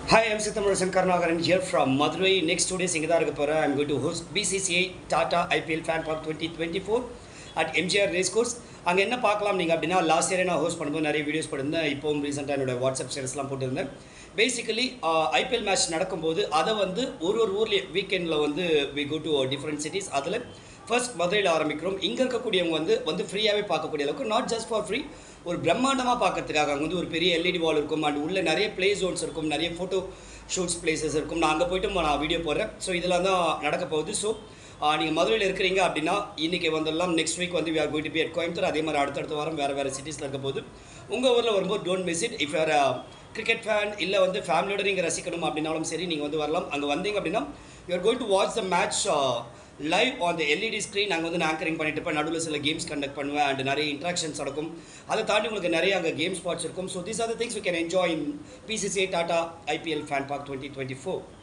Hi, I'm Sithamarasan Karnagaran here from Madurai. Next two days, இங்கே தான் இருக்க போகிறேன் I'm going to host BCCI Tata IPL Fan Park 2024 at MGR Race Course. அங்கே என்ன பார்க்கலாம் நீங்கள் அப்படின்னா லாஸ்ட் இயரே நான் ஹோஸ்ட் பண்ணும்போது நிறைய வீடியோஸ் போட்டிருந்தேன் இப்போவும் ரீசெண்டாக என்னோட வாட்ஸ்அப் ஸ்டேட்டஸ்லாம் போட்டிருந்தேன் பேசிக்கலி ஐபிஎல் மேட்ச் நடக்கும்போது அதை வந்து ஒரு ஒரு ஊர்லேயே வீக்கெண்டில் வந்து we go to different cities அதில் ஃபர்ஸ்ட் மதுரையில் ஆரம்பிக்கிறோம் இங்கே இருக்கக்கூடியவங்க வந்து வந்து ஃப்ரீயாகவே பார்க்கக்கூடிய அளவுக்கு நாட் ஜஸ்ட் ஃபார் ஃப்ரீ ஒரு பிரம்மாண்டமாக பார்க்கறதுக்காக அங்கே வந்து ஒரு பெரிய எல்இடி வால் இருக்கும் அண்ட் உள்ள நிறைய ப்ளே ஜோன்ஸ் இருக்கும் நிறைய ஃபோட்டோ ஷூட்ஸ் பிளேசஸ் இருக்கும் நான் அங்கே போயிட்டு நான் வீடியோ போடுறேன் ஸோ இதெல்லாம் தான் நடக்க போகுது ஸோ நீங்கள் மதுரையில் இருக்கிறீங்க அப்படின்னா இன்றைக்கி வந்துடலாம் நெக்ஸ்ட் வீக் வந்து we are going to be at Coimbatore அதே மாதிரி அடுத்தடுத்த வாரம் வேறு வேறு சிட்டிஸில் இருக்க போது உங்கள் ஊரில் வரும்போது don't miss it if are cricket fan இல்லை வந்து ஃபேமிலியோட நீங்கள் ரசிக்கணும் அப்படின்னாலும் சரி நீங்கள் வந்து வரலாம் அங்கே வந்தீங்க அப்படின்னா you are going to watch the match live on the LED screen நாங்கள் வந்து நான் ஆங்கரிங் பண்ணிட்டு இருப்பேன் நடுவில் சில கேம்ஸ் கண்டக்ட் பண்ணுவேன் அண்ட் நிறைய இன்ட்ராக்ஷன்ஸ் நடக்கும் அதை தாண்டி உங்களுக்கு நிறைய அங்கே கேம் ஸ்பாட்ஸ் இருக்கும் so these are the things you can enjoy in BCCI Tata IPL fan park twenty twenty four